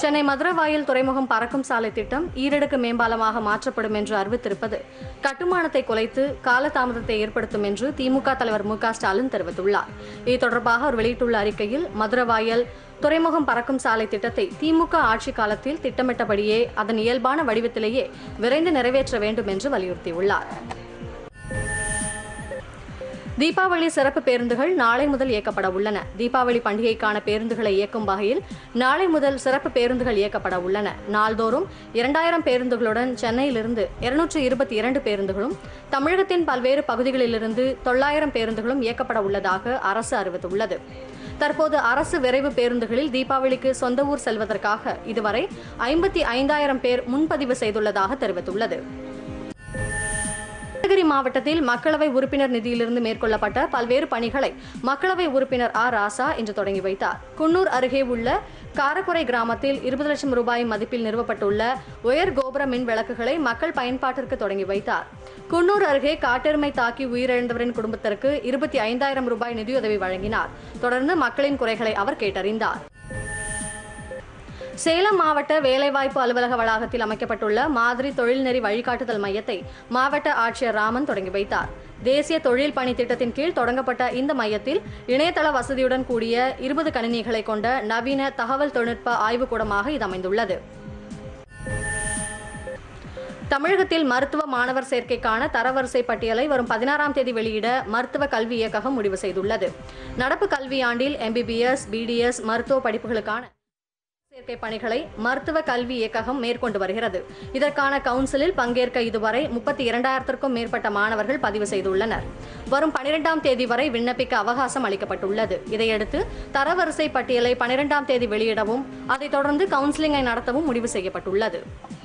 சென்னை மதுரவாயல் துறைமுகம் பறக்கும் சாலை திட்டம் ஈரடுக்கு மேம்பாலமாக மாற்றப்படும் என்று அறிவித்திருப்பது கட்டுமானத்தை குலைத்து காலதாமதத்தை ஏற்படுத்தும் என்று திமுக தலைவர் மு க ஸ்டாலின் தெரிவித்துள்ளார் இது தொடர்பாக அவர் வெளியிட்டுள்ள அறிக்கையில் மதுரவாயல் துறைமுகம் பறக்கும் சாலை திட்டத்தை திமுக ஆட்சி காலத்தில் திட்டமிட்டபடியே அதன் இயல்பான வடிவத்திலேயே விரைந்து நிறைவேற்ற வேண்டும் என்று வலியுறுத்தியுள்ளார் தீபாவளி சிறப்பு பேருந்துகள் நாளை முதல் இயக்கப்பட உள்ளன தீபாவளி பண்டிகைக்கான பேருந்துகளை இயக்கும் வகையில் நாளை முதல் சிறப்பு பேருந்துகள் இயக்கப்பட உள்ளன நாள்தோறும் இரண்டாயிரம் பேருந்துகளுடன் சென்னையிலிருந்து இருநூற்று இருபத்தி இரண்டு பேருந்துகளும் தமிழகத்தின் பல்வேறு பகுதிகளிலிருந்து தொள்ளாயிரம் பேருந்துகளும் இயக்கப்பட உள்ளதாக அரசு அறிவித்துள்ளது தற்போது அரசு விரைவு பேருந்துகளில் தீபாவளிக்கு சொந்த ஊர் செல்வதற்காக இதுவரை ஐம்பத்தி ஐந்தாயிரம் பேர் முன்பதிவு செய்துள்ளதாக தெரிவித்துள்ளது நீலகிரி மாவட்டத்தில் மக்களவை உறுப்பினர் நிதியிலிருந்து மேற்கொள்ளப்பட்ட பல்வேறு பணிகளை மக்களவை உறுப்பினர் ஆ ராசா இன்று தொடங்கி வைத்தார் குன்னூர் அருகே உள்ள காரக்குறை கிராமத்தில் இருபது லட்சம் ரூபாய் மதிப்பில் நிறுவப்பட்டுள்ள உயர் கோபுர மின் விளக்குகளை மக்கள் பயன்பாட்டிற்கு தொடங்கி வைத்தார் குன்னூர் அருகே காட்டெருமை தாக்கி உயிரிழந்தவரின் குடும்பத்திற்கு இருபத்தி ஐந்தாயிரம் ரூபாய் நிதியுதவி வழங்கினார் தொடர்ந்து மக்களின் குறைகளை அவர் கேட்டறிந்தார் சேலம் மாவட்ட வேலைவாய்ப்பு அலுவலக வளாகத்தில் அமைக்கப்பட்டுள்ள மாதிரி தொழில்நெறி வழிகாட்டுதல் மையத்தை மாவட்ட ஆட்சியர் ராமன் தொடங்கி வைத்தார் தேசிய தொழில் பணி திட்டத்தின் கீழ் தொடங்கப்பட்ட இந்த மையத்தில் இணையதள வசதியுடன் கூடிய இருபது கணினிகளை கொண்ட நவீன தகவல் தொழில்நுட்ப ஆய்வுக்கூடமாக இது அமைந்துள்ளது தமிழகத்தில் மருத்துவ மாணவர் சேர்க்கைக்கான தரவரிசை பட்டியலை வரும் பதினாறாம் தேதி வெளியிட மருத்துவ கல்வி இயக்ககம் முடிவு செய்துள்ளது நடப்பு கல்வியாண்டில் எம்பிபிஎஸ் பிடிஎஸ் மருத்துவ படிப்புகளுக்கான சேர்க்கை பணிகளை மருத்துவ கல்வி இயக்ககம் மேற்கொண்டு வருகிறது இதற்கான கவுன்சிலில் பங்கேற்க இதுவரை முப்பத்தி இரண்டாயிரத்திற்கும் மேற்பட்ட மாணவர்கள் பதிவு செய்துள்ளனர் வரும் பனிரெண்டாம் தேதி வரை விண்ணப்பிக்க அவகாசம் அளிக்கப்பட்டுள்ளது இதையடுத்து தரவரிசை பட்டியலை பனிரெண்டாம் தேதி வெளியிடவும் அதைத் தொடர்ந்து கவுன்சிலிங்கை நடத்தவும் முடிவு செய்யப்பட்டுள்ளது